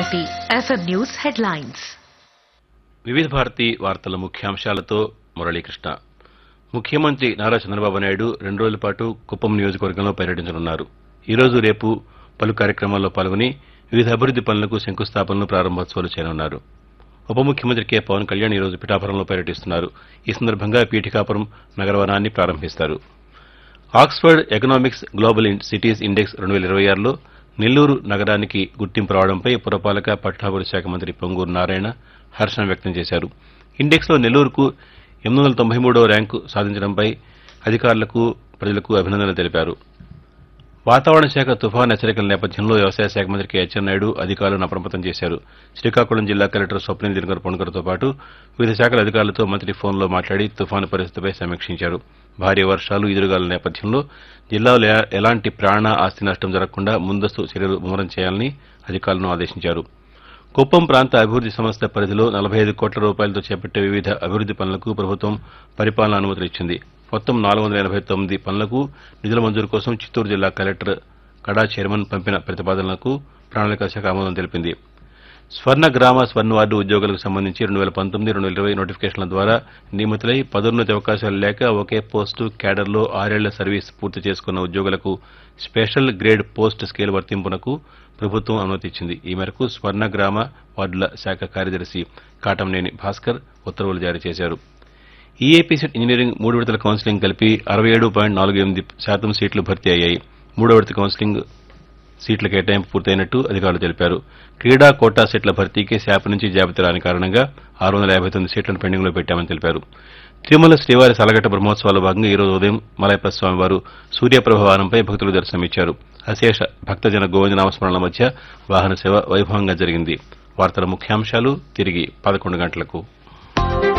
Bharati FM news headlines వివిధ భారతి వార్తల ముఖ్యాంశాలతో మురళీకృష్ణ ముఖ్యమంత్రి నారా చంద్రబాబు నాయుడు రెండు రోజుల పాటు కుప్పం నియోజకవర్గంలో పర్యటించనున్నారు ఈ రోజు రేపు పలు కార్యక్రమాల్లో పాల్గొని వివిధ అభివృద్ది పనులకు శంకుస్థాపనలు ప్రారంభోత్సవాలు చేయనున్నారు ఉప ముఖ్యమంత్రి కె పవన్ కళ్యాణ్ ఈ రోజు పిఠాపురంలో పర్యటిస్తున్నారు ఈ సందర్భంగా పీఠికాపురం నగరవనాన్ని ప్రారంభిస్తారు Oxford economics global in- cities index రెండు వేల ఇరవై ఆరులో నెల్లూరు నగరానికి గుర్తింపు రావడంపై పురపాలక పట్టణాభివృద్ధి శాఖ మంత్రి పొంగూరు నారాయణ హర్షం వ్యక్తం చేశారు ఇండెక్స్లో నెల్లూరుకు ఎనిమిది వందల తొంభై మూడవ ర్యాంకు సాధించడంపై అధికారులకు ప్రజలకు అభినందనలు తెలిపారు వాతావరణ శాఖ తుఫాన్ హెచ్చరికల నేపథ్యంలో వ్యవసాయ శాఖ మంత్రి కె అచ్చెన్నాయుడు అధికారులను అప్రమత్తం చేశారు శ్రీకాకుళం జిల్లా కలెక్టర్ స్వప్నిల్ దినకర్ పొణకర్తో పాటు వివిధ శాఖల అధికారులతో మంత్రి ఫోన్లో మాట్లాడి తుఫాను పరిస్థితిపై సమీక్షించారు భారీ వర్షాలు ఎదురుగాల నేపథ్యంలో జిల్లాలో ఎ- ఎలాంటి ప్రాణ ఆస్తి నష్టం జరగకుండా ముందస్తు చర్యలు ముమ్మరం చేయాలని అధికారులను ఆదేశించారు కుప్పం ప్రాంత అభివృద్ది సంస్థ పరిధిలో నలభై ఐదు కోట్ల రూపాయలతో చేపట్టే వివిధ అభివృద్ది పనులకు ప్రభుత్వం పరిపాలన అనుమతులు ఇచ్చింది మొత్తం నాలుగు వందల ఎనభై తొమ్మిది పనులకు నిధుల మంజూరు కోసం చిత్తూరు జిల్లా కలెక్టర్ కడా చైర్మన్ పంపిన ప్రతిపాదనలకు ప్రణాళిక శాఖ ఆమోదం తెలిపింది స్వర్ణ గ్రామ స్వర్ణ వార్డు ఉద్యోగులకు సంబంధించి రెండు వేల పంతొమ్మిది రెండు వేల ఇరవై నోటిఫికేషన్ల ద్వారా నియమితులై పదోన్నతి అవకాశాలు లేక ఒకే పోస్టు క్యాడర్లో ఆరేళ్ల సర్వీస్ పూర్తి చేసుకున్న ఉద్యోగులకు స్పెషల్ గ్రేడ్ పోస్ట్ స్కేల్ వర్తింపునకు ప్రభుత్వం అనుమతి ఇచ్చింది ఈ మేరకు స్వర్ణ గ్రామ వార్డుల శాఖ కార్యదర్శి కాటంనేని భాస్కర్ ఉత్తర్వులు జారీ చేశారు ఈఏపీసెట్ ఇంజనీరింగ్ మూడు విడతల కౌన్సిలింగ్ కలిపి అరవై ఏడు పాయింట్ నాలుగు ఎనిమిది శాతం సీట్లు భర్తీ అయ్యాయి మూడో విడత కౌన్సిలింగ్ సీట్ల కేటాయింపు పూర్తయినట్టు అధికారులు తెలిపారు క్రీడా కోటా సీట్ల భర్తీకి శాప నుంచి జాబితా రాని కారణంగా ఆరు వందల యాభై తొమ్మిది సీట్లను పెండింగ్లో పెట్టామని తెలిపారు తిరుమల శ్రీవారి సలగట్ట బ్రహ్మోత్సవాల భాగంగా ఈ రోజు ఉదయం మలయప్ప స్వామి వారు సూర్యప్రభ వాహనంపై భక్తులకు దర్శనమిచ్చారు అశేష భక్తజన గోవింద నామస్మరణల మధ్య వాహన సేవ వైభవంగా జరిగింది వార్తల ముఖ్యాంశాలు తిరిగి పదకొండు గంటలకు